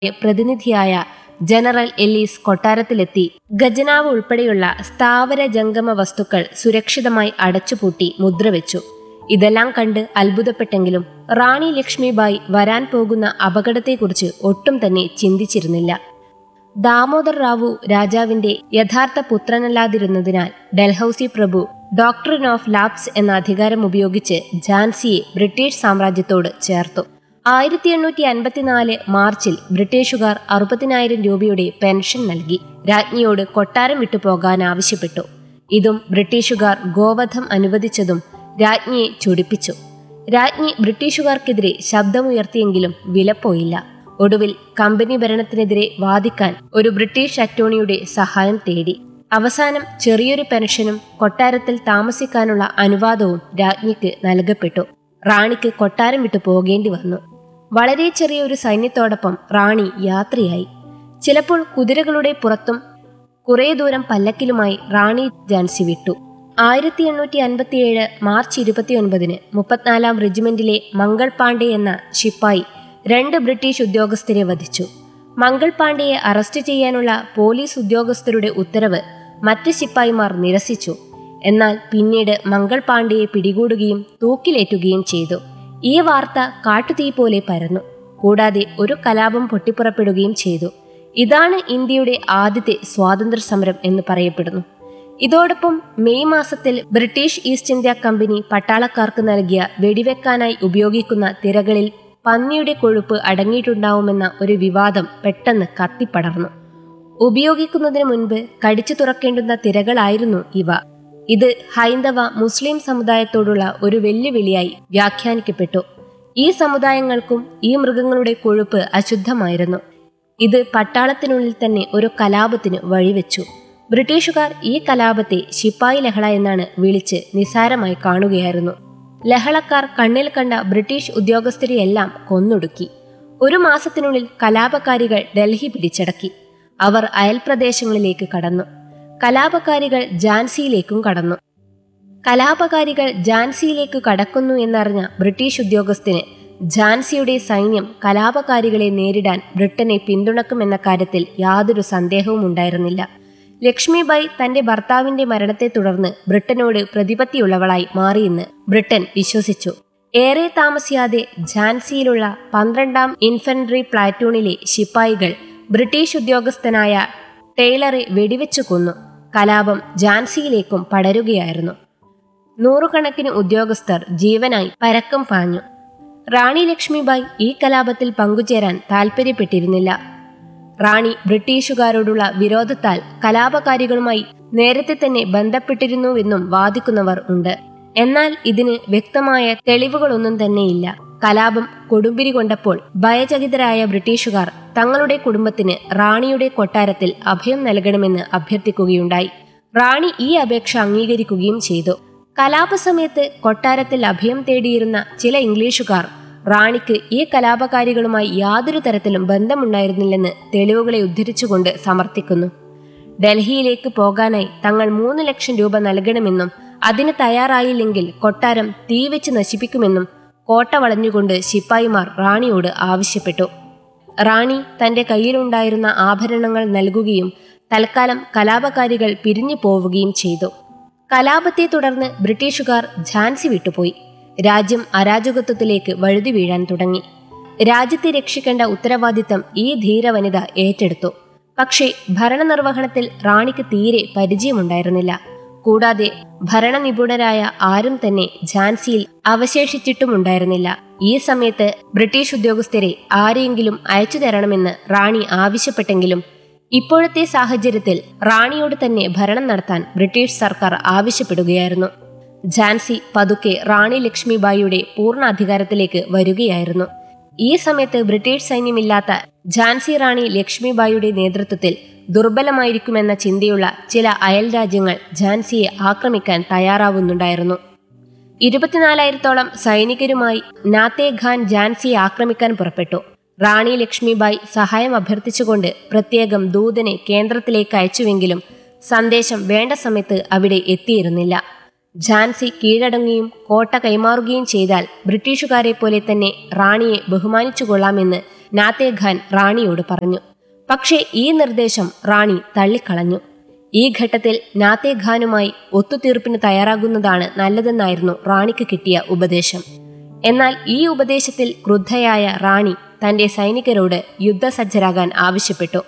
പ്രതിനിധിയായ general Ellis കൊട്ടാരത്തിലെത്തി ഖജനാവ് ഉൾപ്പെടെയുള്ള സ്ഥാവര ജംഗമ വസ്തുക്കൾ സുരക്ഷിതമായി അടച്ചുപൂട്ടി മുദ്രവെച്ചു ഇതെല്ലാം കണ്ട് അത്ഭുതപ്പെട്ടെങ്കിലും റാണി ലക്ഷ്മിബായി വരാൻ പോകുന്ന അപകടത്തെക്കുറിച്ച് ഒട്ടും തന്നെ ചിന്തിച്ചിരുന്നില്ല ദാമോദർ റാവു രാജാവിന്റെ യഥാർത്ഥ പുത്രനല്ലാതിരുന്നതിനാൽ ഡൽഹൌസി പ്രഭു ഡോക്ടറിൻ ഓഫ് ലാബ്സ് എന്ന അധികാരം ഉപയോഗിച്ച് ഝാൻസിയെ ബ്രിട്ടീഷ് സാമ്രാജ്യത്തോട് ചേർത്തു ആയിരത്തി എണ്ണൂറ്റി അൻപത്തിനാല് മാർച്ചിൽ ബ്രിട്ടീഷുകാർ അറുപതിനായിരം രൂപയുടെ പെൻഷൻ നൽകി രാജ്ഞിയോട് കൊട്ടാരം വിട്ടു പോകാൻ ആവശ്യപ്പെട്ടു ഇതും ബ്രിട്ടീഷുകാർ ഗോവധം അനുവദിച്ചതും രാജ്ഞിയെ ചൊടിപ്പിച്ചു രാജ്ഞി ബ്രിട്ടീഷുകാർക്കെതിരെ ശബ്ദമുയർത്തിയെങ്കിലും വിലപ്പോയില്ല ഒടുവിൽ കമ്പനി ഭരണത്തിനെതിരെ വാദിക്കാൻ ഒരു ബ്രിട്ടീഷ് അറ്റോർണിയുടെ സഹായം തേടി അവസാനം ചെറിയൊരു പെൻഷനും കൊട്ടാരത്തിൽ താമസിക്കാനുള്ള അനുവാദവും രാജ്ഞിക്ക് നൽകപ്പെട്ടു റാണിക്ക് കൊട്ടാരം വിട്ടു പോകേണ്ടി വന്നു വളരെ ചെറിയൊരു സൈന്യത്തോടൊപ്പം റാണി യാത്രയായി ചിലപ്പോൾ കുതിരകളുടെ പുറത്തും കുറേ ദൂരം പല്ലക്കിലുമായി റാണി ഝാൻസി വിട്ടു ആയിരത്തി എണ്ണൂറ്റി അൻപത്തിയേഴ് മാർച്ച് ഇരുപത്തിയൊൻപതിന് മുപ്പത്തിനാലാം റെജിമെന്റിലെ മംഗൾ പാണ്ഡെ എന്ന ശിപ്പായി രണ്ട് ബ്രിട്ടീഷ് ഉദ്യോഗസ്ഥരെ വധിച്ചു മംഗൾ പാണ്ഡെയെ അറസ്റ്റ് ചെയ്യാനുള്ള പോലീസ് ഉദ്യോഗസ്ഥരുടെ ഉത്തരവ് മറ്റ് ശിപ്പായിമാർ നിരസിച്ചു എന്നാൽ പിന്നീട് മംഗൾ പാണ്ഡെയെ പിടികൂടുകയും തൂക്കിലേറ്റുകയും ചെയ്തു ഈ വാർത്ത കാട്ടുതീ പോലെ പരന്നു കൂടാതെ ഒരു കലാപം പൊട്ടിപ്പുറപ്പെടുകയും ചെയ്തു ഇതാണ് ഇന്ത്യയുടെ ആദ്യത്തെ സ്വാതന്ത്ര്യ സമരം എന്ന് പറയപ്പെടുന്നു ഇതോടൊപ്പം മെയ് മാസത്തിൽ ബ്രിട്ടീഷ് ഈസ്റ്റ് ഇന്ത്യ കമ്പനി പട്ടാളക്കാർക്ക് നൽകിയ വെടിവെക്കാനായി ഉപയോഗിക്കുന്ന തിരകളിൽ പന്നിയുടെ കൊഴുപ്പ് അടങ്ങിയിട്ടുണ്ടാവുമെന്ന ഒരു വിവാദം പെട്ടെന്ന് കത്തിപ്പടർന്നു ഉപയോഗിക്കുന്നതിന് മുൻപ് കടിച്ചു തുറക്കേണ്ടുന്ന തിരകളായിരുന്നു ഇവ ഇത് ഹൈന്ദവ മുസ്ലിം സമുദായത്തോടുള്ള ഒരു വെല്ലുവിളിയായി വ്യാഖ്യാനിക്കപ്പെട്ടു ഈ സമുദായങ്ങൾക്കും ഈ മൃഗങ്ങളുടെ കൊഴുപ്പ് അശുദ്ധമായിരുന്നു ഇത് പട്ടാളത്തിനുള്ളിൽ തന്നെ ഒരു കലാപത്തിന് വഴിവെച്ചു ബ്രിട്ടീഷുകാർ ഈ കലാപത്തെ ശിപ്പായി ലഹള എന്നാണ് വിളിച്ച് നിസാരമായി കാണുകയായിരുന്നു ലഹളക്കാർ കണ്ണിൽ കണ്ട ബ്രിട്ടീഷ് ഉദ്യോഗസ്ഥരെയെല്ലാം കൊന്നൊടുക്കി ഒരു മാസത്തിനുള്ളിൽ കലാപകാരികൾ ഡൽഹി പിടിച്ചടക്കി അവർ അയൽപ്രദേശങ്ങളിലേക്ക് കടന്നു കലാപകാരികൾ ഝാൻസിയിലേക്കും കടന്നു കലാപകാരികൾ ഝാൻസിയിലേക്ക് കടക്കുന്നു എന്നറിഞ്ഞ ബ്രിട്ടീഷ് ഉദ്യോഗസ്ഥന് ഝാൻസിയുടെ സൈന്യം കലാപകാരികളെ നേരിടാൻ ബ്രിട്ടനെ പിന്തുണക്കുമെന്ന കാര്യത്തിൽ യാതൊരു സന്ദേഹവും ഉണ്ടായിരുന്നില്ല ലക്ഷ്മിബായി തന്റെ ഭർത്താവിന്റെ മരണത്തെ തുടർന്ന് ബ്രിട്ടനോട് പ്രതിപത്തിയുള്ളവളായി മാറിയെന്ന് ബ്രിട്ടൻ വിശ്വസിച്ചു ഏറെ താമസിയാതെ ഝാൻസിയിലുള്ള പന്ത്രണ്ടാം ഇൻഫൻട്രി പ്ലാറ്റൂണിലെ ശിപ്പായികൾ ബ്രിട്ടീഷ് ഉദ്യോഗസ്ഥനായ ടൈലറെ വെടിവെച്ചു കൊന്നു കലാപം ഝാൻസിയിലേക്കും പടരുകയായിരുന്നു നൂറുകണക്കിന് ഉദ്യോഗസ്ഥർ ജീവനായി പരക്കം പാഞ്ഞു റാണി ലക്ഷ്മിബായി ഈ കലാപത്തിൽ പങ്കുചേരാൻ താൽപ്പര്യപ്പെട്ടിരുന്നില്ല റാണി ബ്രിട്ടീഷുകാരോടുള്ള വിരോധത്താൽ കലാപകാരികളുമായി നേരത്തെ തന്നെ ബന്ധപ്പെട്ടിരുന്നുവെന്നും വാദിക്കുന്നവർ ഉണ്ട് എന്നാൽ ഇതിന് വ്യക്തമായ തെളിവുകളൊന്നും തന്നെയില്ല കലാപം കൊടുമ്പിരി കൊണ്ടപ്പോൾ ഭയചകിതരായ ബ്രിട്ടീഷുകാർ തങ്ങളുടെ കുടുംബത്തിന് റാണിയുടെ കൊട്ടാരത്തിൽ അഭയം നൽകണമെന്ന് അഭ്യർത്ഥിക്കുകയുണ്ടായി റാണി ഈ അപേക്ഷ അംഗീകരിക്കുകയും ചെയ്തു കലാപസമയത്ത് കൊട്ടാരത്തിൽ അഭയം തേടിയിരുന്ന ചില ഇംഗ്ലീഷുകാർ റാണിക്ക് ഈ കലാപകാരികളുമായി യാതൊരു തരത്തിലും ബന്ധമുണ്ടായിരുന്നില്ലെന്ന് തെളിവുകളെ ഉദ്ധരിച്ചുകൊണ്ട് സമർത്ഥിക്കുന്നു ഡൽഹിയിലേക്ക് പോകാനായി തങ്ങൾ മൂന്ന് ലക്ഷം രൂപ നൽകണമെന്നും അതിന് തയ്യാറായില്ലെങ്കിൽ കൊട്ടാരം തീവെച്ച് നശിപ്പിക്കുമെന്നും കോട്ട വളഞ്ഞുകൊണ്ട് ശിപ്പായിമാർ റാണിയോട് ആവശ്യപ്പെട്ടു റാണി തന്റെ കയ്യിലുണ്ടായിരുന്ന ആഭരണങ്ങൾ നൽകുകയും തൽക്കാലം കലാപകാരികൾ പിരിഞ്ഞു പോവുകയും ചെയ്തു കലാപത്തെ തുടർന്ന് ബ്രിട്ടീഷുകാർ ഝാൻസി വിട്ടുപോയി രാജ്യം അരാജകത്വത്തിലേക്ക് വഴുതി വീഴാൻ തുടങ്ങി രാജ്യത്തെ രക്ഷിക്കേണ്ട ഉത്തരവാദിത്തം ഈ ധീരവനിത ഏറ്റെടുത്തു പക്ഷേ ഭരണനിർവഹണത്തിൽ റാണിക്ക് തീരെ പരിചയമുണ്ടായിരുന്നില്ല കൂടാതെ ഭരണനിപുണരായ ആരും തന്നെ ഝാൻസിയിൽ അവശേഷിച്ചിട്ടുമുണ്ടായിരുന്നില്ല ഈ സമയത്ത് ബ്രിട്ടീഷ് ഉദ്യോഗസ്ഥരെ ആരെയെങ്കിലും അയച്ചു തരണമെന്ന് റാണി ആവശ്യപ്പെട്ടെങ്കിലും ഇപ്പോഴത്തെ സാഹചര്യത്തിൽ റാണിയോട് തന്നെ ഭരണം നടത്താൻ ബ്രിട്ടീഷ് സർക്കാർ ആവശ്യപ്പെടുകയായിരുന്നു ഝാൻസി പതുക്കെ റാണി ലക്ഷ്മിബായിയുടെ പൂർണ്ണ അധികാരത്തിലേക്ക് വരികയായിരുന്നു ഈ സമയത്ത് ബ്രിട്ടീഷ് സൈന്യമില്ലാത്ത ഝാൻസി റാണി ലക്ഷ്മിബായിയുടെ നേതൃത്വത്തിൽ ദുർബലമായിരിക്കുമെന്ന ചിന്തയുള്ള ചില അയൽ രാജ്യങ്ങൾ ഝാൻസിയെ ആക്രമിക്കാൻ തയ്യാറാവുന്നുണ്ടായിരുന്നു ഇരുപത്തിനാലായിരത്തോളം സൈനികരുമായി നാത്തേ ഖാൻ ഝാൻസിയെ ആക്രമിക്കാൻ പുറപ്പെട്ടു റാണി ലക്ഷ്മിബായി സഹായം അഭ്യർത്ഥിച്ചുകൊണ്ട് പ്രത്യേകം ദൂതനെ കേന്ദ്രത്തിലേക്ക് അയച്ചുവെങ്കിലും സന്ദേശം വേണ്ട സമയത്ത് അവിടെ എത്തിയിരുന്നില്ല ഝാൻസി കീഴടങ്ങുകയും കോട്ട കൈമാറുകയും ചെയ്താൽ ബ്രിട്ടീഷുകാരെ പോലെ തന്നെ റാണിയെ ബഹുമാനിച്ചു കൊള്ളാമെന്ന് നാത്തേഖാൻ റാണിയോട് പറഞ്ഞു പക്ഷേ ഈ നിർദ്ദേശം റാണി തള്ളിക്കളഞ്ഞു ഈ ഘട്ടത്തിൽ നാത്തേഖാനുമായി ഒത്തുതീർപ്പിന് തയ്യാറാകുന്നതാണ് നല്ലതെന്നായിരുന്നു റാണിക്ക് കിട്ടിയ ഉപദേശം എന്നാൽ ഈ ഉപദേശത്തിൽ ക്രുദ്ധയായ റാണി തന്റെ സൈനികരോട് യുദ്ധസജ്ജരാകാൻ ആവശ്യപ്പെട്ടു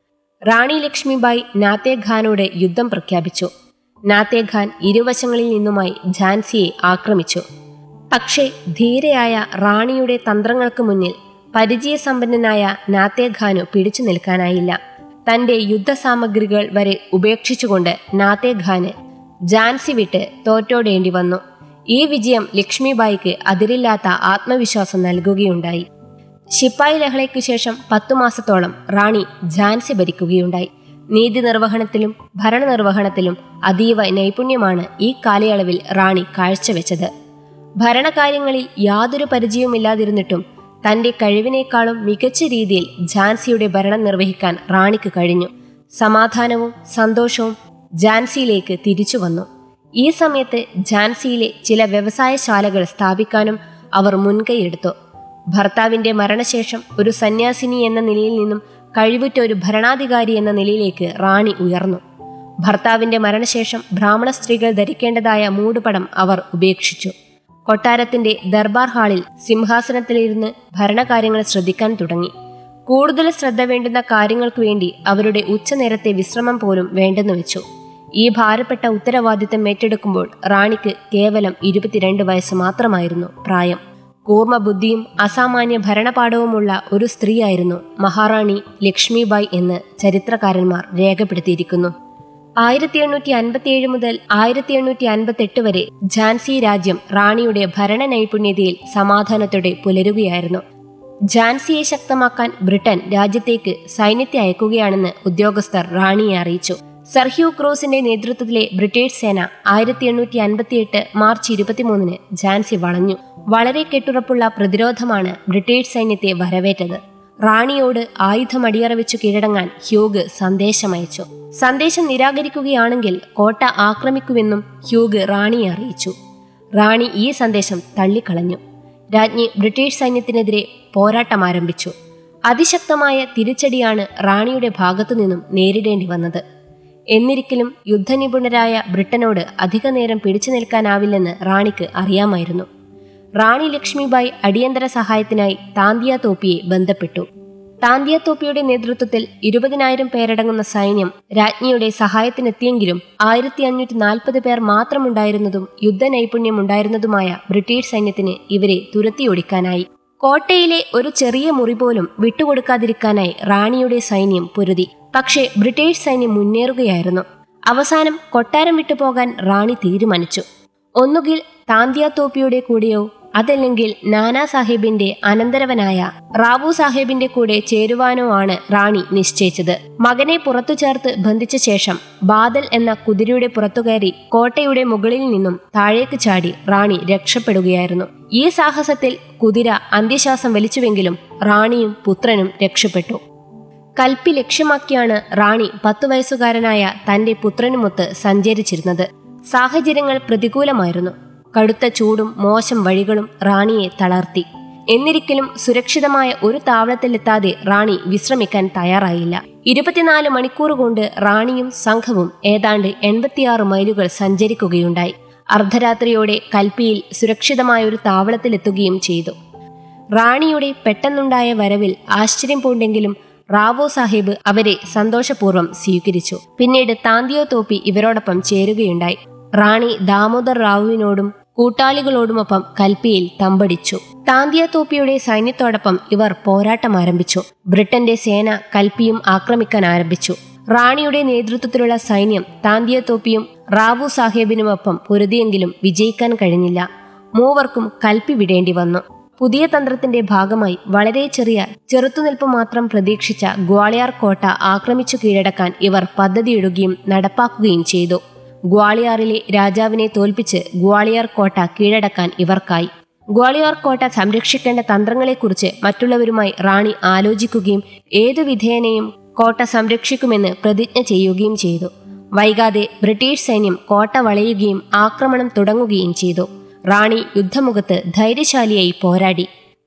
റാണി ലക്ഷ്മിബായി നാത്തേഖാനോട് യുദ്ധം പ്രഖ്യാപിച്ചു നാത്തേഖാൻ ഇരുവശങ്ങളിൽ നിന്നുമായി ഝാൻസിയെ ആക്രമിച്ചു പക്ഷേ ധീരയായ റാണിയുടെ തന്ത്രങ്ങൾക്ക് മുന്നിൽ പരിചയസമ്പന്നനായ നാത്തേഖാനു പിടിച്ചു നിൽക്കാനായില്ല തന്റെ യുദ്ധസാമഗ്രികൾ വരെ ഉപേക്ഷിച്ചുകൊണ്ട് നാത്തേഖാന് ഝാൻസി വിട്ട് തോറ്റോടേണ്ടി വന്നു ഈ വിജയം ലക്ഷ്മിബായിക്ക് അതിരില്ലാത്ത ആത്മവിശ്വാസം നൽകുകയുണ്ടായി ശിപ്പായി ലഹളയ്ക്കു ശേഷം പത്തു മാസത്തോളം റാണി ഝാൻസി ഭരിക്കുകയുണ്ടായി നീതി നിർവഹണത്തിലും ഭരണനിർവഹണത്തിലും അതീവ നൈപുണ്യമാണ് ഈ കാലയളവിൽ റാണി കാഴ്ചവെച്ചത് ഭരണകാര്യങ്ങളിൽ യാതൊരു പരിചയവുമില്ലാതിരുന്നിട്ടും തന്റെ കഴിവിനേക്കാളും മികച്ച രീതിയിൽ ഝാൻസിയുടെ ഭരണം നിർവഹിക്കാൻ റാണിക്ക് കഴിഞ്ഞു സമാധാനവും സന്തോഷവും ഝാൻസിയിലേക്ക് തിരിച്ചു വന്നു ഈ സമയത്ത് ഝാൻസിയിലെ ചില വ്യവസായശാലകൾ സ്ഥാപിക്കാനും അവർ മുൻകൈയെടുത്തു ഭർത്താവിന്റെ മരണശേഷം ഒരു സന്യാസിനി എന്ന നിലയിൽ നിന്നും കഴിവുറ്റ ഒരു ഭരണാധികാരി എന്ന നിലയിലേക്ക് റാണി ഉയർന്നു ഭർത്താവിന്റെ മരണശേഷം ബ്രാഹ്മണ സ്ത്രീകൾ ധരിക്കേണ്ടതായ മൂടുപടം അവർ ഉപേക്ഷിച്ചു കൊട്ടാരത്തിന്റെ ദർബാർ ഹാളിൽ സിംഹാസനത്തിലിരുന്ന് ഭരണകാര്യങ്ങൾ ശ്രദ്ധിക്കാൻ തുടങ്ങി കൂടുതൽ ശ്രദ്ധ വേണ്ടുന്ന കാര്യങ്ങൾക്കു വേണ്ടി അവരുടെ ഉച്ചനേരത്തെ വിശ്രമം പോലും വേണ്ടെന്ന് വെച്ചു ഈ ഭാരപ്പെട്ട ഉത്തരവാദിത്തം ഏറ്റെടുക്കുമ്പോൾ റാണിക്ക് കേവലം ഇരുപത്തിരണ്ട് വയസ്സ് മാത്രമായിരുന്നു പ്രായം കൂർമ്മബുദ്ധിയും അസാമാന്യ ഭരണപാഠവുമുള്ള ഒരു സ്ത്രീയായിരുന്നു മഹാറാണി ലക്ഷ്മിബായ് എന്ന് ചരിത്രകാരന്മാർ രേഖപ്പെടുത്തിയിരിക്കുന്നു ആയിരത്തി എണ്ണൂറ്റി അൻപത്തിയേഴ് മുതൽ ആയിരത്തി എണ്ണൂറ്റി അൻപത്തെട്ട് വരെ ഝാൻസി രാജ്യം റാണിയുടെ ഭരണ നൈപുണ്യതയിൽ സമാധാനത്തോടെ പുലരുകയായിരുന്നു ഝാൻസിയെ ശക്തമാക്കാൻ ബ്രിട്ടൻ രാജ്യത്തേക്ക് സൈന്യത്തെ അയക്കുകയാണെന്ന് ഉദ്യോഗസ്ഥർ റാണിയെ അറിയിച്ചു സർഹ്യൂ ക്രൂസിന്റെ നേതൃത്വത്തിലെ ബ്രിട്ടീഷ് സേന ആയിരത്തി എണ്ണൂറ്റി അൻപത്തിയെട്ട് മാർച്ച് ഇരുപത്തിമൂന്നിന് ഝാൻസി വളഞ്ഞു വളരെ കെട്ടുറപ്പുള്ള പ്രതിരോധമാണ് ബ്രിട്ടീഷ് സൈന്യത്തെ വരവേറ്റത് റാണിയോട് ആയുധം അടിയറവെച്ചു കീഴടങ്ങാൻ ഹ്യൂഗ് സന്ദേശമയച്ചു സന്ദേശം നിരാകരിക്കുകയാണെങ്കിൽ കോട്ട ആക്രമിക്കുമെന്നും ഹ്യൂഗ് റാണിയെ അറിയിച്ചു റാണി ഈ സന്ദേശം തള്ളിക്കളഞ്ഞു രാജ്ഞി ബ്രിട്ടീഷ് സൈന്യത്തിനെതിരെ പോരാട്ടം ആരംഭിച്ചു അതിശക്തമായ തിരിച്ചടിയാണ് റാണിയുടെ ഭാഗത്തു നിന്നും നേരിടേണ്ടി വന്നത് എന്നിരിക്കലും യുദ്ധനിപുണരായ ബ്രിട്ടനോട് അധിക നേരം പിടിച്ചു നിൽക്കാനാവില്ലെന്ന് റാണിക്ക് അറിയാമായിരുന്നു റാണി ലക്ഷ്മിബായി അടിയന്തര സഹായത്തിനായി താന്തിയ തോപ്പിയെ ബന്ധപ്പെട്ടു താന്തിയ തോപ്പിയുടെ നേതൃത്വത്തിൽ ഇരുപതിനായിരം പേരടങ്ങുന്ന സൈന്യം രാജ്ഞിയുടെ സഹായത്തിനെത്തിയെങ്കിലും ആയിരത്തി അഞ്ഞൂറ്റി നാൽപ്പത് പേർ മാത്രമുണ്ടായിരുന്നതും യുദ്ധ നൈപുണ്യം ഉണ്ടായിരുന്നതുമായ ബ്രിട്ടീഷ് സൈന്യത്തിന് ഇവരെ തുരത്തിയൊടിക്കാനായി കോട്ടയിലെ ഒരു ചെറിയ മുറി പോലും വിട്ടുകൊടുക്കാതിരിക്കാനായി റാണിയുടെ സൈന്യം പൊരുതി പക്ഷേ ബ്രിട്ടീഷ് സൈന്യം മുന്നേറുകയായിരുന്നു അവസാനം കൊട്ടാരം വിട്ടുപോകാൻ റാണി തീരുമാനിച്ചു ഒന്നുകിൽ താന്തിയ തോപ്പിയുടെ കൂടെയോ അതല്ലെങ്കിൽ നാനാ സാഹിബിന്റെ അനന്തരവനായ റാവു സാഹിബിന്റെ കൂടെ ചേരുവാനോ ആണ് റാണി നിശ്ചയിച്ചത് മകനെ പുറത്തു ചേർത്ത് ബന്ധിച്ച ശേഷം ബാദൽ എന്ന കുതിരയുടെ പുറത്തുകയറി കോട്ടയുടെ മുകളിൽ നിന്നും താഴേക്ക് ചാടി റാണി രക്ഷപ്പെടുകയായിരുന്നു ഈ സാഹസത്തിൽ കുതിര അന്ത്യശ്വാസം വലിച്ചുവെങ്കിലും റാണിയും പുത്രനും രക്ഷപ്പെട്ടു കൽപ്പി ലക്ഷ്യമാക്കിയാണ് റാണി പത്തു വയസ്സുകാരനായ തന്റെ പുത്രനുമൊത്ത് സഞ്ചരിച്ചിരുന്നത് സാഹചര്യങ്ങൾ പ്രതികൂലമായിരുന്നു കടുത്ത ചൂടും മോശം വഴികളും റാണിയെ തളർത്തി എന്നിരിക്കലും സുരക്ഷിതമായ ഒരു താവളത്തിലെത്താതെ റാണി വിശ്രമിക്കാൻ തയ്യാറായില്ല ഇരുപത്തിനാല് മണിക്കൂർ കൊണ്ട് റാണിയും സംഘവും ഏതാണ്ട് എൺപത്തിയാറ് മൈലുകൾ സഞ്ചരിക്കുകയുണ്ടായി അർദ്ധരാത്രിയോടെ കൽപ്പിയിൽ സുരക്ഷിതമായ ഒരു താവളത്തിലെത്തുകയും ചെയ്തു റാണിയുടെ പെട്ടെന്നുണ്ടായ വരവിൽ ആശ്ചര്യം പൂണ്ടെങ്കിലും റാവോ സാഹിബ് അവരെ സന്തോഷപൂർവ്വം സ്വീകരിച്ചു പിന്നീട് താന്തിയോ തോപ്പി ഇവരോടൊപ്പം ചേരുകയുണ്ടായി റാണി ദാമോദർ റാവുവിനോടും കൂട്ടാളികളോടുമൊപ്പം കൽപ്പിയിൽ തമ്പടിച്ചു താന്തിയ തോപ്പിയുടെ സൈന്യത്തോടൊപ്പം ഇവർ പോരാട്ടം ആരംഭിച്ചു ബ്രിട്ടന്റെ സേന കൽപ്പിയും ആക്രമിക്കാൻ ആരംഭിച്ചു റാണിയുടെ നേതൃത്വത്തിലുള്ള സൈന്യം താന്തിയ തോപ്പിയും റാവു സാഹേബിനുമൊപ്പം പൊരുതിയെങ്കിലും വിജയിക്കാൻ കഴിഞ്ഞില്ല മൂവർക്കും കൽപ്പി വിടേണ്ടി വന്നു പുതിയ തന്ത്രത്തിന്റെ ഭാഗമായി വളരെ ചെറിയ ചെറുത്തുനിൽപ്പ് മാത്രം പ്രതീക്ഷിച്ച ഗ്വാളിയാർ കോട്ട ആക്രമിച്ചു കീഴടക്കാൻ ഇവർ പദ്ധതിയിടുകയും നടപ്പാക്കുകയും ചെയ്തു ഗ്വാളിയാറിലെ രാജാവിനെ തോൽപ്പിച്ച് ഗ്വാളിയാർ കോട്ട കീഴടക്കാൻ ഇവർക്കായി ഗ്വാളിയാർ കോട്ട സംരക്ഷിക്കേണ്ട തന്ത്രങ്ങളെക്കുറിച്ച് മറ്റുള്ളവരുമായി റാണി ആലോചിക്കുകയും ഏതു വിധേയനെയും കോട്ട സംരക്ഷിക്കുമെന്ന് പ്രതിജ്ഞ ചെയ്യുകയും ചെയ്തു വൈകാതെ ബ്രിട്ടീഷ് സൈന്യം കോട്ട വളയുകയും ആക്രമണം തുടങ്ങുകയും ചെയ്തു റാണി യുദ്ധമുഖത്ത് ധൈര്യശാലിയായി പോരാടി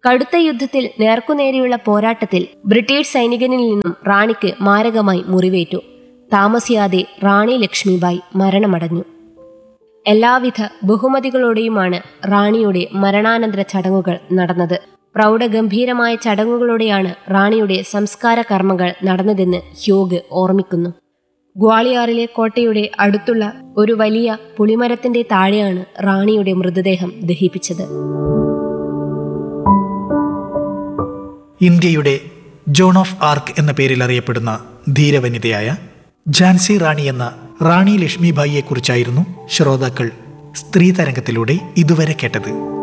കടുത്ത യുദ്ധത്തിൽ നേർക്കുനേരെയുള്ള പോരാട്ടത്തിൽ ബ്രിട്ടീഷ് സൈനികനിൽ നിന്നും റാണിക്ക് മാരകമായി മുറിവേറ്റു താമസിയാതെ റാണി ലക്ഷ്മിബായി മരണമടഞ്ഞു എല്ലാവിധ ബഹുമതികളോടെയുമാണ് റാണിയുടെ മരണാനന്തര ചടങ്ങുകൾ നടന്നത് പ്രൗഢഗംഭീരമായ ചടങ്ങുകളോടെയാണ് റാണിയുടെ സംസ്കാര കർമ്മങ്ങൾ നടന്നതെന്ന് ഹ്യോഗ് ഓർമ്മിക്കുന്നു ഗ്വാളിയാറിലെ കോട്ടയുടെ അടുത്തുള്ള ഒരു വലിയ പുളിമരത്തിന്റെ താഴെയാണ് റാണിയുടെ മൃതദേഹം ദഹിപ്പിച്ചത് ഇന്ത്യയുടെ ജോൺ ഓഫ് ആർക്ക് എന്ന പേരിൽ അറിയപ്പെടുന്ന ധീരവനിതയായ ഝാൻസി റാണി എന്ന റാണി ലക്ഷ്മിഭായിയെക്കുറിച്ചായിരുന്നു ശ്രോതാക്കൾ സ്ത്രീ തരംഗത്തിലൂടെ ഇതുവരെ കേട്ടത്